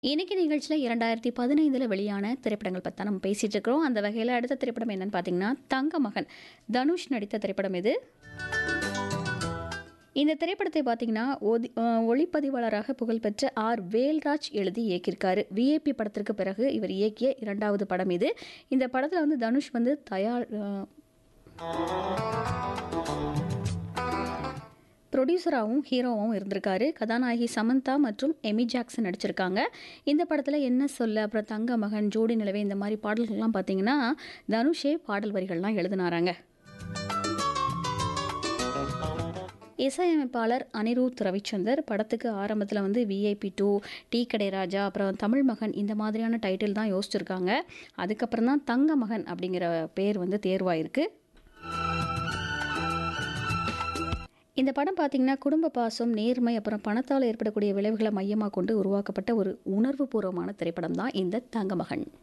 இன்னைக்கு நிகழ்ச்சியில் இரண்டாயிரத்தி பதினைந்தில் வெளியான திரைப்படங்கள் பற்றி நம்ம பேசிகிட்டு இருக்கிறோம் அந்த வகையில் அடுத்த திரைப்படம் என்னன்னு பார்த்தீங்கன்னா தங்க மகன் தனுஷ் நடித்த திரைப்படம் இது இந்த திரைப்படத்தை பார்த்தீங்கன்னா ஒதி அஹ் ஒளிப்பதிவாளராக புகழ்பெற்ற ஆர் வேல்ராஜ் எழுதி இயக்கியிருக்காரு விஏபி படத்திற்கு பிறகு இவர் இயக்கிய இரண்டாவது படம் இது இந்த படத்தில் வந்து தனுஷ் வந்து தயார் அஹ் ப்ரொடியூசராகவும் ஹீரோவாகவும் இருந்திருக்காரு கதாநாயகி சமந்தா மற்றும் எமி ஜாக்சன் நடிச்சிருக்காங்க இந்த படத்தில் என்ன சொல்ல அப்புறம் தங்க மகன் ஜோடி நிலவே இந்த மாதிரி பாடல்கள்லாம் பார்த்தீங்கன்னா தனுஷே பாடல் வரிகள்லாம் எழுதினாராங்க இசையமைப்பாளர் அனிருத் ரவிச்சந்தர் படத்துக்கு ஆரம்பத்தில் வந்து விஐபி டூ டீ கடை ராஜா அப்புறம் தமிழ் மகன் இந்த மாதிரியான டைட்டில் தான் யோசிச்சிருக்காங்க அதுக்கப்புறம் தான் தங்க மகன் அப்படிங்கிற பேர் வந்து தேர்வாயிருக்கு இந்த படம் பார்த்தீங்கன்னா குடும்ப பாசம் நேர்மை அப்புறம் பணத்தால் ஏற்படக்கூடிய விளைவுகளை மையமாக கொண்டு உருவாக்கப்பட்ட ஒரு உணர்வுபூர்வமான திரைப்படம் தான் இந்த தங்கமகன்